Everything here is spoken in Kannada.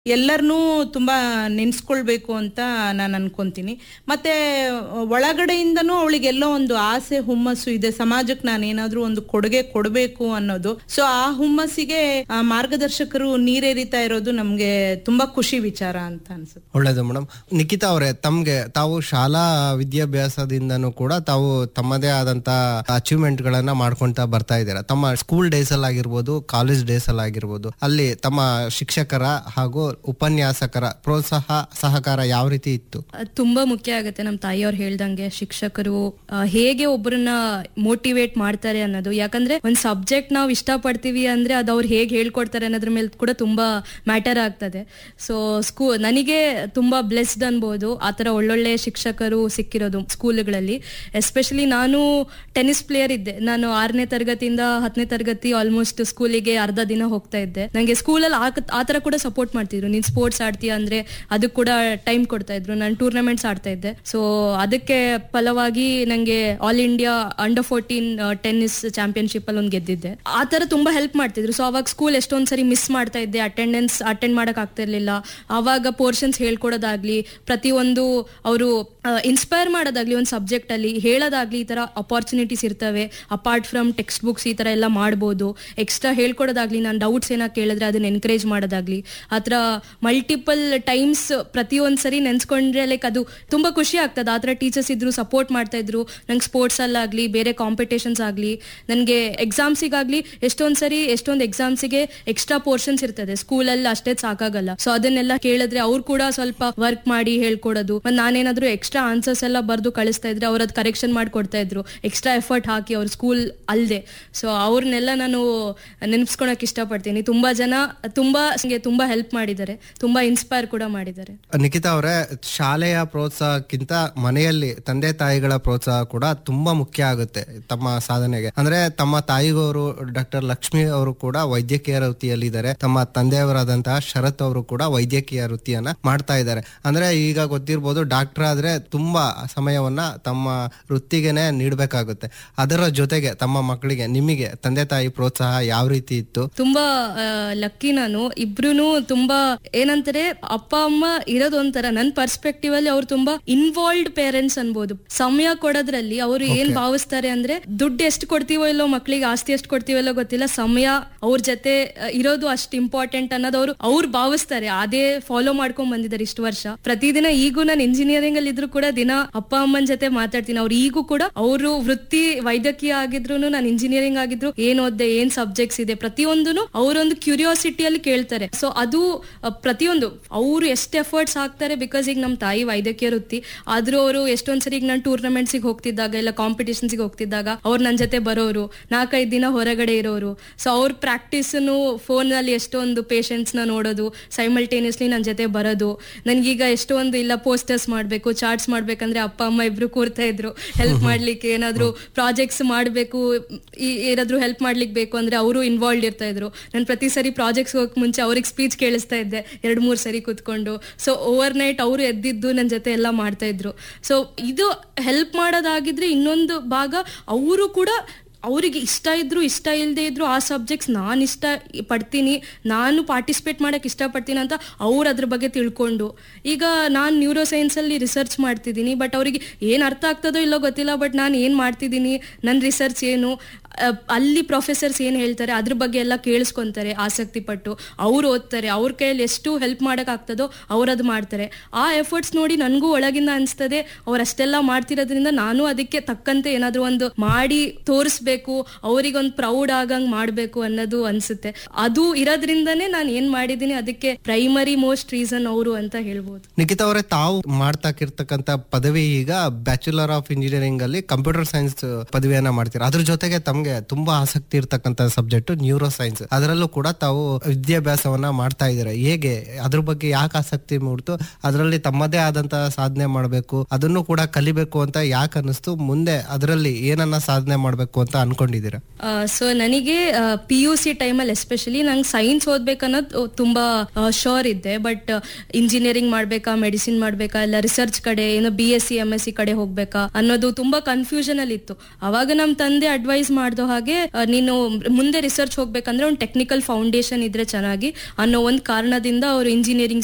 ಎಲ್ಲರನ್ನೂ ತುಂಬಾ ನೆನ್ಸ್ಕೊಳ್ಬೇಕು ಅಂತ ನಾನು ಅನ್ಕೊಂತೀನಿ ಮತ್ತೆ ಒಳಗಡೆಯಿಂದನೂ ಅವಳಿಗೆ ಎಲ್ಲೋ ಒಂದು ಆಸೆ ಹುಮ್ಮಸ್ಸು ಇದೆ ಸಮಾಜಕ್ಕೆ ನಾನು ಏನಾದ್ರೂ ಒಂದು ಕೊಡುಗೆ ಕೊಡಬೇಕು ಅನ್ನೋದು ಸೊ ಆ ಹುಮ್ಮಸ್ಸಿಗೆ ಆ ಮಾರ್ಗದರ್ಶಕರು ನೀರೇರಿತಾ ಇರೋದು ನಮ್ಗೆ ತುಂಬಾ ಖುಷಿ ವಿಚಾರ ಅಂತ ಅನ್ಸುತ್ತೆ ಒಳ್ಳೇದು ಮೇಡಮ್ ನಿಖಿತಾ ಅವರೇ ತಮ್ಗೆ ತಾವು ಶಾಲಾ ವಿದ್ಯಾಭ್ಯಾಸದಿಂದನೂ ಕೂಡ ತಾವು ತಮ್ಮದೇ ಆದಂತ ಅಚೀವ್ಮೆಂಟ್ ಗಳನ್ನ ಮಾಡ್ಕೊಂತ ಬರ್ತಾ ಇದ್ದೀರಾ ತಮ್ಮ ಸ್ಕೂಲ್ ಡೇಸ್ ಅಲ್ಲಿ ಆಗಿರ್ಬೋದು ಕಾಲೇಜ್ ಡೇಸ್ ಅಲ್ಲಿ ಆಗಿರ್ಬೋದು ಅಲ್ಲಿ ತಮ್ಮ ಶಿಕ್ಷಕರ ಹಾಗೂ ಉಪನ್ಯಾಸಕರ ಪ್ರೋತ್ಸಾಹ ಸಹಕಾರ ಯಾವ ರೀತಿ ಇತ್ತು ಅದ್ ತುಂಬಾ ಮುಖ್ಯ ಆಗುತ್ತೆ ನಮ್ಮ ತಾಯಿಯವ್ರು ಹೇಳ್ದಂಗೆ ಶಿಕ್ಷಕರು ಆ, ಹೇಗೆ ಒಬ್ಬರನ್ನ ಮೋಟಿವೇಟ್ ಮಾಡ್ತಾರೆ ಅನ್ನೋದು ಯಾಕಂದ್ರೆ ಒಂದ್ ಸಬ್ಜೆಕ್ಟ್ ನಾವು ಇಷ್ಟಪಡ್ತೀವಿ ಅಂದ್ರೆ ಅದು ಅವ್ರು ಹೇಗೆ ಹೇಳ್ಕೊಡ್ತಾರೆ ಅನ್ನೋದ್ರ ಮೇಲೆ ಕೂಡ ತುಂಬಾ ಮ್ಯಾಟರ್ ಆಗ್ತದೆ ಸೊ ಸ್ಕೂ ನನಗೆ ತುಂಬಾ ಬ್ಲೆಸ್ಡ್ ಅನ್ಬೋದು ಆತರ ಒಳ್ಳೊಳ್ಳೆ ಶಿಕ್ಷಕರು ಸಿಕ್ಕಿರೋದು ಸ್ಕೂಲ್ಗಳಲ್ಲಿ ಎಸ್ಪೆಷಲಿ ನಾನು ಟೆನ್ನಿಸ್ ಪ್ಲೇಯರ್ ಇದ್ದೆ ನಾನು ಆರನೇ ತರಗತಿಯಿಂದ ಹತ್ತನೇ ತರಗತಿ ಆಲ್ಮೋಸ್ಟ್ ಸ್ಕೂಲಿಗೆ ಅರ್ಧ ದಿನ ಹೋಗ್ತಾ ಇದ್ದೆ ನಂಗೆ ಸ್ಕೂಲಲ್ಲಿ ಆ ತರ ಕೂಡ ಸಪೋರ್ಟ್ ಮಾಡ್ತಿದ್ರು ನೀನ್ ಸ್ಪೋರ್ಟ್ಸ್ ಆಡ್ತೀಯ ಅಂದ್ರೆ ಅದಕ್ಕೆ ಕೂಡ ಟೈಮ್ ಕೊಡ್ತಾ ಇದ್ರು ನಾನು ಟೂರ್ನಮೆಂಟ್ಸ್ ಆಡ್ತಾ ಇದ್ದೆ ಸೊ ಅದಕ್ಕೆ ಫಲವಾಗಿ ನಂಗೆ all India under fourteen tennis championship ಅಲ್ಲಿ ಒಂದು ಗೆದ್ದಿದ್ದೆ ಆ ತರ ತುಂಬಾ ಹೆಲ್ಪ್ ಮಾಡ್ತಿದ್ರು ಸೊ ಅವಾಗ ಸ್ಕೂಲ್ ಎಷ್ಟೊಂದ್ ಸರಿ ಮಿಸ್ ಮಾಡ್ತಾ ಇದ್ದೆ ಅಟೆಂಡೆನ್ಸ್ ಅಟೆಂಡ್ ಮಾಡಕ್ ಆಗ್ತಾ ಇರ್ಲಿಲ್ಲ ಅವಾಗ ಪೋರ್ಷನ್ಸ್ ಹೇಳ್ಕೊಡೋದಾಗ್ಲಿ ಪ್ರತಿಯೊಂದು ಅವರು ಇನ್ಸ್ಪೈರ್ ಮಾಡೋದಾಗ್ಲಿ ಒಂದು ಸಬ್ಜೆಕ್ಟ್ ಅಲ್ಲಿ ಹೇಳೋದಾಗ್ಲಿ ಈ ತರ ಅಪಾರ್ಚುನಿಟೀಸ್ ಇರ್ತವೆ ಅಪಾರ್ಟ್ ಫ್ರಮ್ ಟೆಕ್ಸ್ಟ್ ಬುಕ್ಸ್ ಈ ತರ ಎಲ್ಲ ಮಾಡ್ಬೋದು ಎಕ್ಸ್ಟ್ರಾ ಹೇಳ್ಕೊಡೋದಾಗ್ಲಿ ನಾನು ಡೌಟ್ಸ್ ಏನೋ ಕೇಳಿದ್ರೆ ಅದನ್ನ ಎನ್ಕರೇಜ್ ಮಾಡೋದಾಗ್ಲಿ ಆ ಥರ ಮಲ್ಟಿಪಲ್ ಟೈಮ್ಸ್ ಪ್ರತಿಯೊಂದ್ ಸರಿ ನೆನ್ಸ್ಕೊಂಡ್ರೆ ಲೈಕ್ ಅದು ತುಂಬಾ ಖುಷಿ ಆಗ್ತದೆ ಆ ಥರ ಟೀಚರ್ಸ್ ಇದ್ರು ಸಪೋರ್ಟ್ ಮಾಡ್ತಾ ಇದ್ರು ನಂಗೆ ಸ್ಪೋರ್ಟ್ಸ್ ಅಲ್ಲಾಗ್ಲಿ ಬೇರೆ ಕಾಂಪಿಟೇಷನ್ಸ್ ಆಗಲಿ ನನಗೆ ಎಕ್ಸಾಮ್ಸಿಗಾಗ್ಲಿ ಎಷ್ಟೊಂದ್ ಸರಿ ಎಷ್ಟೊಂದು ಎಕ್ಸಾಮ್ಸಿಗೆ ಎಕ್ಸ್ಟ್ರಾ ಪೋರ್ಷನ್ಸ್ ಇರ್ತದೆ ಸ್ಕೂಲಲ್ಲಿ ಅಷ್ಟೇ ಸಾಕಾಗಲ್ಲ ಸೊ ಅದನ್ನೆಲ್ಲ ಕೇಳಿದ್ರೆ ಅವ್ರು ಕೂಡ ಸ್ವಲ್ಪ ವರ್ಕ್ ಮಾಡಿ ಹೇಳ್ಕೊಡೋದು ಮತ್ತೆ ನಾನೇನಾದ್ರೂ ಎಕ್ಸ್ಟ್ರಾ ಆನ್ಸರ್ಸ್ ಎಲ್ಲ ಬರ್ದು ಕಳಿಸ್ತಾ ಇದ್ರೆ ಅವ್ರು ಅದು ಕರೆಕ್ಷನ್ ಮಾಡಿ ಕೊಡ್ತಾ ಇದ್ರು ಎಕ್ಸ್ಟ್ರಾ ಎಫರ್ಟ್ ಹಾಕಿ ಅವ್ರ ಸ್ಕೂಲ್ ಅಲ್ದೆ ಸೊ ಅವ್ರನ್ನೆಲ್ಲ ನಾನು ನೆನ್ಪಿಸ್ಕೊಳಕ್ ಇಷ್ಟಪಡ್ತೀನಿ ತುಂಬಾ ಜನ ತುಂಬಾ ನಂಗೆ ತುಂಬಾ ಹೆಲ್ಪ್ ಮಾಡಿದ್ದಾರೆ ತುಂಬಾ ಇನ್ಸ್ಪೈರ್ ಕೂಡ ಮಾಡಿದ್ದಾರೆ ನಿಖಿತಾ ಅವರೇ ಶಾಲೆಯ ಪ್ರೋತ್ಸಾಹಕ್ಕಿಂತ ಮನೆಯಲ್ಲಿ ತಂದೆ ತಾಯಿಗಳ ಪ್ರೋತ್ಸಾಹ ಕೂಡ ತುಂಬಾ ಮುಖ್ಯ ಆಗುತ್ತೆ ತಮ್ಮ ಸಾಧನೆಗೆ ಅಂದ್ರೆ ತಮ್ಮ ತಾಯಿಗವರು ಡಾಕ್ಟರ್ ಲಕ್ಷ್ಮಿ ಅವರು ಕೂಡ ವೈದ್ಯಕೀಯ ವೃತ್ತಿಯಲ್ಲಿದ್ದಾರೆ ತಮ್ಮ ತಂದೆಯವರಾದಂತಹ ಶರತ್ ಅವರು ಕೂಡ ವೈದ್ಯಕೀಯ ವೃತ್ತಿಯನ್ನ ಮಾಡ್ತಾ ಇದ್ದಾರೆ ಅಂದ್ರೆ ಈಗ ಗೊತ್ತಿರ್ಬೋದು ಡಾಕ್ಟರ್ ಆದ್ರೆ ತುಂಬಾ ಸಮಯವನ್ನ ತಮ್ಮ ವೃತ್ತಿಗೆನೆ ನೀಡಬೇಕಾಗುತ್ತೆ ಅದರ ಜೊತೆಗೆ ತಮ್ಮ ಮಕ್ಕಳಿಗೆ ನಿಮಗೆ ತಂದೆ ತಾಯಿ ಪ್ರೋತ್ಸಾಹ ಯಾವ ರೀತಿ ಇತ್ತು ತುಂಬಾ ಲಕ್ಕಿ ನಾನು ಇಬ್ರು ತುಂಬಾ ಏನಂತಾರೆ ಅಪ್ಪ ಅಮ್ಮ ಇರೋದು ಒಂಥರ ನನ್ ಪರ್ಸ್ಪೆಕ್ಟಿವ್ ಅಲ್ಲಿ ಅವ್ರು ತುಂಬಾ ಇನ್ವಾಲ್ವ್ಡ್ ಪೇರೆಂಟ್ಸ್ ಅನ್ಬೋದು ಸಮಯ ಕೊಡೋದ್ರಲ್ಲಿ ಅವರು ಏನ್ ಭಾವಿಸ್ತಾರೆ ಅಂದ್ರೆ ದುಡ್ಡು ಎಷ್ಟು ಕೊಡ್ತೀವೋ ಇಲ್ಲೋ ಮಕ್ಳಿಗೆ ಆಸ್ತಿ ಎಷ್ಟು ಕೊಡ್ತೀವೋ ಇಲ್ಲೋ ಗೊತ್ತಿಲ್ಲ ಸಮಯ ಅವ್ರ ಜೊತೆ ಆ, ಇರೋದು ಅಷ್ಟು ಇಂಪಾರ್ಟೆಂಟ್ ಅನ್ನೋದು ಅವ್ರು ಅವ್ರು ಭಾವಿಸ್ತಾರೆ ಅದೇ ಫಾಲೋ ಮಾಡ್ಕೊಂಡ್ ಬಂದಿದ್ದಾರೆ ಇಷ್ಟು ವರ್ಷ ಪ್ರತಿದಿನ ಈಗೂ ನಾನು ಇಂಜಿನಿಯರಿಂಗ್ ಅಲ್ಲಿ ಇದ್ರು ಕೂಡ ದಿನ ಅಪ್ಪ ಅಮ್ಮನ ಜೊತೆ ಮಾತಾಡ್ತೀನಿ ಅವ್ರು ಈಗೂ ಕೂಡ ಅವರು ವೃತ್ತಿ ವೈದ್ಯಕೀಯ ಆಗಿದ್ರು ನಾನು ಇಂಜಿನಿಯರಿಂಗ್ ಆಗಿದ್ರು ಏನ್ ಓದ್ದೆ ಏನ್ ಸಬ್ಜೆಕ್ಟ್ಸ್ ಇದೆ ಪ್ರತಿಯೊಂದನು ಅವರೊಂದು ಕ್ಯೂರಿಯಾಸಿಟಿಯಲ್ಲಿ ಕೇಳ್ತಾರೆ ಸೊ ಅದು ಅ, ಪ್ರತಿಯೊಂದು ಅವರು ಎಷ್ಟು ಎಫರ್ಟ್ಸ್ ಹಾಕ್ತಾರೆ ಬಿಕಾಸ್ ಈಗ ನಮ್ಮ ತಾಯಿ ವೈದ್ಯಕೀಯ ವೃತ್ತಿ ಆದ್ರೂ ಅವರು ಎಷ್ಟೊಂದ್ಸರಿ ಈಗ ನಾನು ಟೂರ್ನಮೆಂಟ್ಸಿಗೆ ಹೋಗ್ತಿದ್ದಾಗ ಇಲ್ಲ ಕಾಂಪಿಟೇಷನ್ಸ್ಗೆ ಹೋಗ್ತಿದ್ದಾಗ ಅವ್ರು ನನ್ನ ಜೊತೆ ಬರೋರು ನಾಲ್ಕೈದು ದಿನ ಹೊರಗಡೆ ಇರೋರು ಸೊ ಅವ್ರ ಪ್ರಾಕ್ಟೀಸ್ನು ಫೋನಲ್ಲಿ ಎಷ್ಟೊಂದು ಪೇಷಂಟ್ಸ್ ನ ನೋಡೋದು ಸೈಮಲ್ಟೇನಿಯಸ್ಲಿ ನನ್ನ ಜೊತೆ ಬರೋದು ನನ್ಗೀಗ ಎಷ್ಟೊಂದು ಇಲ್ಲ ಪೋಸ್ಟರ್ಸ್ ಮಾಡ್ಬೇಕು ಚಾರ್ಟ್ಸ್ ಮಾಡ್ಬೇಕಂದ್ರೆ ಅಪ್ಪ ಅಮ್ಮ ಇಬ್ರು ಕೂರ್ತಾ ಇದ್ರು ಹೆಲ್ಪ್ ಮಾಡ್ಲಿಕ್ಕೆ ಏನಾದ್ರು ಪ್ರಾಜೆಕ್ಟ್ಸ್ ಮಾಡ್ಬೇಕು ಈ- ಏನಾದ್ರು ಹೆಲ್ಪ್ ಮಾಡ್ಲಿಕ್ಕೆ ಬೇಕು ಅಂದ್ರೆ ಅವರು ಇನ್ವಾಲ್ವ್ ಇರ್ತಾ ಇದ್ರು ನಾನು ಪ್ರತಿ ಸರಿ ಪ್ರಾಜೆಕ್ಟ್ಸ್ ಹೋಗಕ್ ಮುಂಚೆ ಅವ್ರಿಗೆ ಸ್ಪೀಚ್ ಕೇಳಿಸ್ತಾ ಇದ್ದೆ ಎರಡ್ ಮೂರ್ ಸರಿ ಕುತ್ಕೊಂಡು ಸೊ ಓವರ್ ನೈಟ್ ಅವರು ಎದ್ದಿದ್ದು ನನ್ನ ಜೊತೆ ಎಲ್ಲ ಮಾಡ್ತಾ ಇದ್ರು ಸೊ ಇದು ಹೆಲ್ಪ್ ಮಾಡೋದಾಗಿದ್ರೆ ಇನ್ನೊಂದು ಭಾಗ ಅವರು ಕೂಡ ಅವರಿಗೆ ಇಷ್ಟ ಇದ್ರು ಇಷ್ಟ ಇಲ್ಲದೆ ಇದ್ರು ಆ ಸಬ್ಜೆಕ್ಟ್ಸ್ ನಾನು ಇಷ್ಟ ಪಡ್ತೀನಿ ನಾನು ಪಾರ್ಟಿಸಿಪೇಟ್ ಮಾಡಕ್ ಇಷ್ಟಪಡ್ತೀನಿ ಅಂತ ಅವ್ರು ಅದ್ರ ಬಗ್ಗೆ ತಿಳ್ಕೊಂಡು ಈಗ ನಾನು ನ್ಯೂರೋ ಸೈನ್ಸಲ್ಲಿ ರಿಸರ್ಚ್ ಮಾಡ್ತಿದ್ದೀನಿ ಬಟ್ ಅವರಿಗೆ ಏನು ಅರ್ಥ ಆಗ್ತದೋ ಇಲ್ಲೋ ಗೊತ್ತಿಲ್ಲ ಬಟ್ ನಾನು ಏನು ಮಾಡ್ತಿದ್ದೀನಿ ನನ್ನ ರಿಸರ್ಚ್ ಏನು ಅಹ್, ಅಲ್ಲಿ ಪ್ರೊಫೆಸರ್ಸ್ ಏನು ಹೇಳ್ತಾರೆ ಅದ್ರ ಬಗ್ಗೆ ಎಲ್ಲ ಕೇಳಿಸ್ಕೊಂತಾರೆ ಆಸಕ್ತಿ ಪಟ್ಟು ಅವ್ರು ಓದ್ತಾರೆ ಅವ್ರ ಕೈಯಲ್ಲಿ ಎಷ್ಟು ಹೆಲ್ಪ್ ಮಾಡೋಕ್ಕಾಗ್ತದೋ ಅವ್ರು ಅದು ಮಾಡ್ತಾರೆ ಆ ಎಫರ್ಟ್ಸ್ ನೋಡಿ ನನಗೂ ಒಳಗಿಂದ ಅನಿಸ್ತದೆ ಅವ್ರು ಅಷ್ಟೆಲ್ಲ ಮಾಡ್ತಿರೋದ್ರಿಂದ ನಾನು ಅದಕ್ಕೆ ತಕ್ಕಂತೆ ಏನಾದರೂ ಒಂದು ಮಾಡಿ ತೋರಿಸ್ಬೇಕು ಅವ್ರಿಗೊಂದು ಪ್ರೌಡ್ ಆಗಂಗ್ ಮಾಡಬೇಕು ಅನ್ನೋದು ಅನ್ಸುತ್ತೆ ಅದು ಇರೋದ್ರಿಂದನೇ ನಾನು ಏನ್ ಮಾಡಿದ್ದೀನಿ ಅದಕ್ಕೆ ಪ್ರೈಮರಿ ಮೋಸ್ಟ್ ರೀಸನ್ ಅವರು ಅಂತ ಹೇಳ್ಬೋದು ನಿಖಿತಾ ಅವರೇ ತಾವು ಮಾಡ್ತಾಕಿರ್ತಕ್ಕಂಥ ಪದವಿ ಈಗ ಬ್ಯಾಚುಲರ್ ಆಫ್ ಇಂಜಿನಿಯರಿಂಗ್ ಅಲ್ಲಿ ಕಂಪ್ಯೂಟರ್ ಸೈನ್ಸ್ ಪದವಿಯನ್ನ ಮಾಡ್ತೀರಾ ಅದ್ರ ಜೊತೆಗೆ ತಮ್ಗೆ ತುಂಬಾ ಆಸಕ್ತಿ ಇರ್ತಕ್ಕಂಥ ಸಬ್ಜೆಕ್ಟ್ ನ್ಯೂರೋ ಸೈನ್ಸ್ ಅದರಲ್ಲೂ ಕೂಡ ತಾವು ವಿದ್ಯಾಭ್ಯಾಸವನ್ನ ಮಾಡ್ತಾ ಇದ್ದೀರಾ ಹೇಗೆ ಅದ್ರ ಬಗ್ಗೆ ಯಾಕೆ ಆಸಕ್ತಿ ಮೂಡ್ತು ಅದರಲ್ಲಿ ತಮ್ಮದೇ ಆದಂತಹ ಸಾಧನೆ ಮಾಡಬೇಕು ಅದನ್ನು ಕೂಡ ಕಲಿಬೇಕು ಅಂತ ಯಾಕೆ ಅನಿಸ್ತು ಮುಂದೆ ಅದರಲ್ಲಿ ಏನನ್ನ ಸಾಧನೆ ಮಾಡಬೇಕು ಅಂತ ಅನ್ಕೊಂಡಿದ್ದೀರಾ ಸೊ ನನಗೆ ಪಿ ಯು ಸಿ ಟೈಮಲ್ಲಿ ಎಸ್ಪೆಷಲಿ ನಂಗೆ ಸೈನ್ಸ್ ಓದ್ಬೇಕನ್ನೋದು ತುಂಬಾ ಶೋರ್ ಇದ್ದೆ ಬಟ್ ಇಂಜಿನಿಯರಿಂಗ್ ಮಾಡ್ಬೇಕಾ ಮೆಡಿಸಿನ್ ಮಾಡ್ಬೇಕಾ ಇಲ್ಲ ರಿಸರ್ಚ್ ಕಡೆ ಏನೋ B S C M S C ಕಡೆ ಹೋಗ್ಬೇಕಾ ಅನ್ನೋದು ತುಂಬಾ ಕನ್ಫ್ಯೂಷನ್ ಅಲ್ಲಿ ಇತ್ತು ಅವಾಗ ನಮ್ಮ ತಂದೆ ಅಡ್ವೈಸ್ ಮಾಡ್ತಾ ಮಾಡ್ದೋ ಹಾಗೆ ಆ, ನೀನು ಮುಂದೆ ರಿಸರ್ಚ್ ಹೋಗ್ಬೇಕಂದ್ರೆ ಒಂದು ಟೆಕ್ನಿಕಲ್ ಫೌಂಡೇಶನ್ ಇದ್ರೆ ಚೆನ್ನಾಗಿ ಅನ್ನೋ ಒಂದು ಕಾರಣದಿಂದ ಅವರು ಇಂಜಿನಿಯರಿಂಗ್